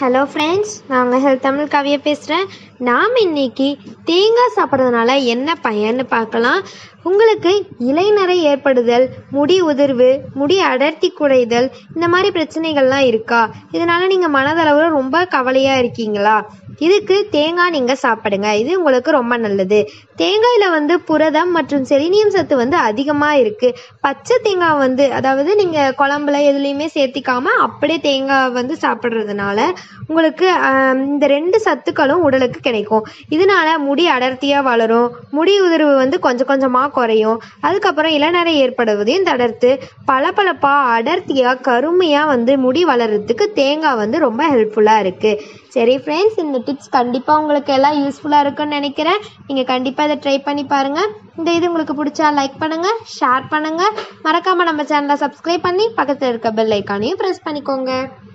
hello friends நாங்கள் health Tamil கவியை பேசுகிறேன் நாம் இன்னைக்கு தேங்காய் சாப்பிட்றதுனால என்ன பயன்னு பார்க்கலாம் உங்களுக்கு இலைநரை ஏற்படுதல் முடி உதிர்வு முடி அடர்த்தி குறைதல் இந்த மாதிரி பிரச்சனைகள்லாம் இருக்கா இதனால நீங்கள் மனதளவில் ரொம்ப கவலையாக இருக்கீங்களா இதுக்கு தேங்காய் நீங்கள் சாப்பிடுங்க இது உங்களுக்கு ரொம்ப நல்லது தேங்காயில் வந்து புரதம் மற்றும் செலினியம் சத்து வந்து அதிகமாக இருக்குது பச்சை தேங்காய் வந்து அதாவது நீங்கள் குழம்புல எதுலேயுமே சேர்த்திக்காம அப்படியே தேங்காய் வந்து சாப்பிட்றதுனால உங்களுக்கு ஆம், இந்த ரெண்டு சத்துக்களும் உடலுக்கு கிடைக்கும் இதனால முடி அடர்த்தியாக வளரும் முடி உதிர்வு வந்து கொஞ்சம் கொஞ்சமாக குறையும் அதுக்கப்புறம் இளநரை ஏற்படுவதையும் தடுத்து பளபளப்பாக அடர்த்தியாக கருமையாக வந்து முடி வளர்கிறதுக்கு தேங்காய் வந்து ரொம்ப ஹெல்ப்ஃபுல்லாக இருக்குது சரி ஃப்ரெண்ட்ஸ் இந்த டிப்ஸ் கண்டிப்பாக உங்களுக்கு எல்லாம் யூஸ்ஃபுல்லாக இருக்குன்னு நினைக்கிறேன் நீங்கள் கண்டிப்பாக இதை ட்ரை பண்ணி பாருங்கள் இந்த இது உங்களுக்கு பிடிச்சா லைக் பண்ணுங்கள் ஷேர் பண்ணுங்கள் மறக்காமல் நம்ம சேனலை சப்ஸ்கிரைப் பண்ணி பக்கத்தில் இருக்க பெல் ஐக்கானையும் ப்ரெஸ் பண்ணிக்கோங்க